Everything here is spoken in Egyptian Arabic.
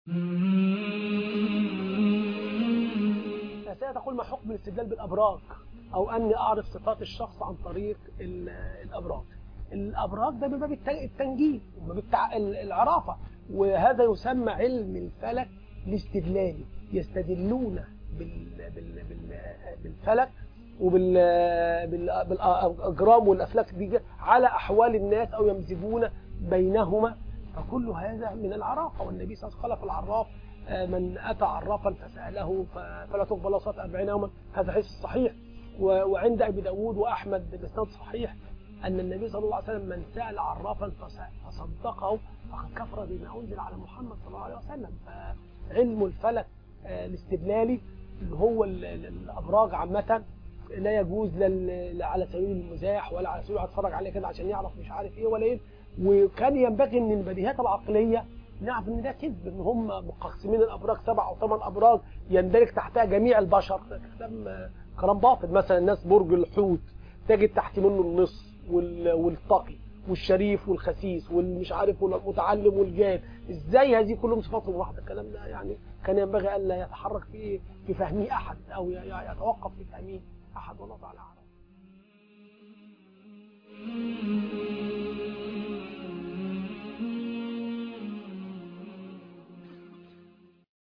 الأسئلة تقول ما حكم الاستدلال بالأبراج أو أني أعرف صفات الشخص عن طريق ال- الأبراج الأبراج ده بباب الت- التنجيم وباب التع- ال- العرافة وهذا يسمى علم الفلك الاستدلالي يستدلون بال... بال... بال... بالفلك وبال بال- بالأجرام والأفلاك دي على أحوال الناس أو يمزجون بينهما فكل هذا من العرافة والنبي صلى الله عليه وسلم قال في العراف آه، من أتى عرافا فسأله ف- فلا تقبل له صلاة أربعين يوما هذا حديث صحيح و- وعند أبي داود وأحمد بإسناد صحيح أن النبي صلى الله عليه وسلم من سأل عرافا فس- فصدقه فقد كفر بما أنزل على محمد صلى الله عليه وسلم فعلم الفلك آه، الاستدلالي اللي هو ال- ال- الأبراج عامة لا يجوز لا ال- لا على سبيل المزاح ولا على سبيل هتفرج عليه كده عشان يعرف مش عارف ايه ولا ايه وكان ينبغي ان البديهيات العقليه نعرف ان ده كذب ان هم مقسمين الابراج سبع او ثمان ابراج يندرج تحتها جميع البشر ده كلام آه، كلام باطل مثلا الناس برج الحوت تجد تحت منه النص وال- والتقي والشريف والخسيس والمش عارف والمتعلم والجاد ازاي هذه كلهم صفاتهم واحده الكلام ده يعني كان ينبغي الا يتحرك في في فهمه احد او ي- ي- يتوقف في فهمه احد والله تعالى اعلم